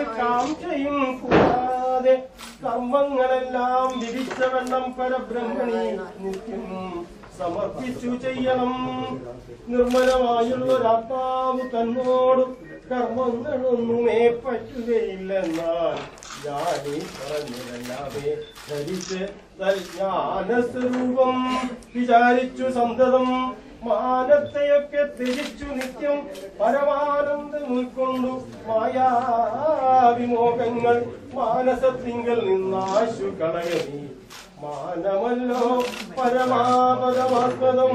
കാംക്ഷയും കൂടാതെ കർമ്മങ്ങളെല്ലാം വിധിച്ചവണ്ണം പരബ്രഹ്മണി നിത്യം സമർപ്പിച്ചു ചെയ്യണം നിർമ്മലമായുള്ളൊരാത്മാവ് തന്നോട് കർമ്മങ്ങളൊന്നുമേ പറ്റുകയില്ലെന്നാൽ ഞാനീ പറഞ്ഞതല്ലാതെ ധരിച്ച് ജ്ഞാനസ്വരൂപം വിചാരിച്ചു സന്തതം മാനത്തെയൊക്കെ ത്യജിച്ചു നിത്യം പരമാനന്ദം ഉൾക്കൊണ്ടു മായാവിമോഹങ്ങൾ മാനസത്തിങ്കൽ നിന്നാശു കളയണി മാനമല്ലോ പരമാപദമാസ്പദം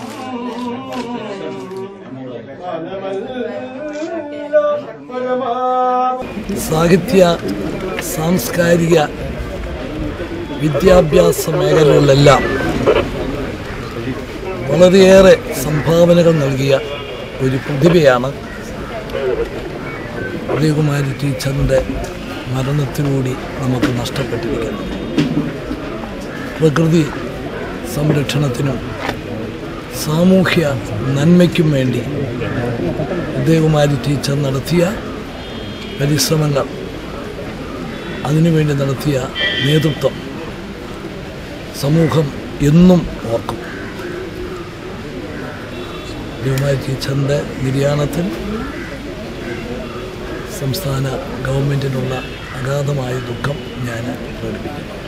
മാനമല്ലോ പരമാ സാഹിത്യ സാംസ്കാരിക വിദ്യാഭ്യാസ മേഖലകളിലെല്ലാം വളരെയേറെ സംഭാവനകൾ നൽകിയ ഒരു പ്രതിഭയാണ് ഉദയകുമാരി ടീച്ചറിൻ്റെ മരണത്തിലൂടി നമുക്ക് നഷ്ടപ്പെട്ടിരിക്കുന്നത് പ്രകൃതി സംരക്ഷണത്തിനും സാമൂഹ്യ നന്മയ്ക്കും വേണ്ടി ഉദയകുമാരി ടീച്ചർ നടത്തിയ പരിശ്രമങ്ങൾ അതിനുവേണ്ടി നടത്തിയ നേതൃത്വം സമൂഹം എന്നും ഓർക്കും ഉദയകുമാരി ടീച്ചറിൻ്റെ നിര്യാണത്തിൽ സംസ്ഥാന ഗവൺമെൻറ്റിനുള്ള അഗാധമായ ദുഃഖം ഞാൻ പ്രകടിപ്പിക്കുന്നു